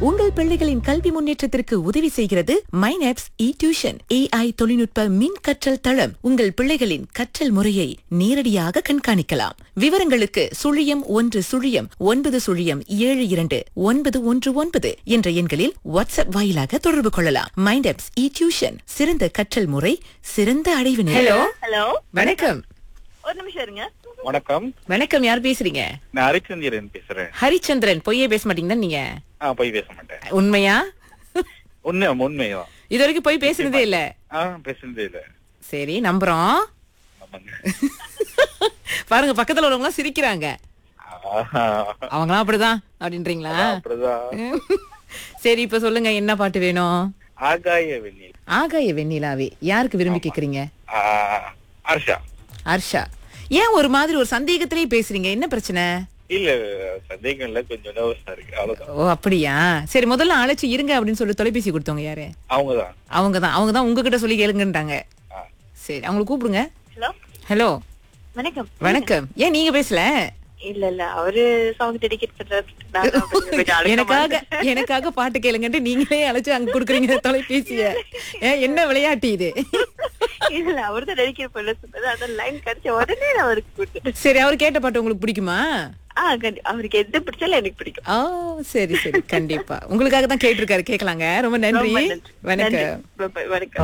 உங்கள் பிள்ளைகளின் கல்வி முன்னேற்றத்திற்கு உதவி செய்கிறது மைனாப்ஸ் இ டியூஷன் ஏஐ தொழில்நுட்ப மின் கற்றல் தளம் உங்கள் பிள்ளைகளின் கற்றல் முறையை நேரடியாக கண்காணிக்கலாம் விவரங்களுக்கு சுழியம் ஒன்று சுழியம் ஒன்பது சுழியம் ஏழு இரண்டு ஒன்பது ஒன்று ஒன்பது என்ற எண்களில் வாட்ஸ்அப் வாயிலாக தொடர்பு கொள்ளலாம் மைண்டாப்ஸ் இ டியூஷன் சிறந்த கற்றல் முறை சிறந்த அடைவு ஹலோ ஹலோ வணக்கம் ஒரு நிமிஷம் இருங்க வணக்கம் வணக்கம் யார் பேசுறீங்க நான் ஹரிச்சந்திரன் பேசுறேன் ஹரிச்சந்திரன் பொய்யே பேச மாட்டீங்கன்னா நீங்க ஆ போய் பேச மாட்டேன் உண்மையா உண்மை உண்மைதான் இது வரைக்கும் போய் பேசுனதே இல்ல ஆ பேசுனதே இல்ல சரி நம்புறோம் ஆமாங்க பாருங்க பக்கத்துல உள்ளவங்க சிரிக்கிறாங்க ஆஹா. அவங்களாம் அப்படிதான் அப்படின்றீங்களா அப்படிதான் சரி இப்ப சொல்லுங்க என்ன பாட்டு வேணும் ஆகாய வெண்ணில் ஆகாய வெண்ணிலாவே யாருக்கு விரும்பி கேக்குறீங்க ஆ, ஹர்ஷா ஹர்ஷா ஏன் ஒரு மாதிரி ஒரு சந்தேகத்திலேயே பேசுறீங்க என்ன பிரச்சனை இல்ல சந்தேகம் இல்ல கொஞ்சம் நர்வஸா இருக்கு அவ்வளவுதான் ஓ அப்படியா சரி முதல்ல அழைச்சு இருங்க அப்படின்னு சொல்லி தொலைபேசி கொடுத்தவங்க யாரு அவங்கதான் அவங்க தான் அவங்க தான் உங்ககிட்ட சொல்லி கேளுங்கன்றாங்க ஆ. சரி அவங்களை கூப்பிடுங்க ஹலோ ஹலோ வணக்கம் வணக்கம் ஏன் நீங்க பேசல இல்ல இல்ல அவரு சாங் டெடிகேட் பண்றாரு நான் கொஞ்சம் கொஞ்சம் அடக்கமா எனக்காக இருந்தேன். எனக்காக பாட்டு கேளுங்கன்ட்டு நீங்களே அழைச்சு அங்க குடுக்குறீங்க தொலைபேசிய ஏன் என்ன விளையாட்டு இது இல்ல அவரு தான் டெடிகேட் பண்ண சொன்னது அதான் லைன் கிடைச்ச உடனே நான் அவருக்கு கொடுத்துட்டேன் சரி அவர் கேட்ட பாட்டு உங்களுக்கு பிடிக்குமா ஆ கண்டி- அவருக்கு எது பிடிச்சாலும் எனக்கு பிடிக்கும் ஆ சரி சரி கண்டிப்பா உங்களுக்காக தான் கேட்டிருக்காரு கேட்கலாங்க ரொம்ப நன்றி ரொம்ப நன்றி. நன்றி. வணக்கம் Bye bye. வணக்கம்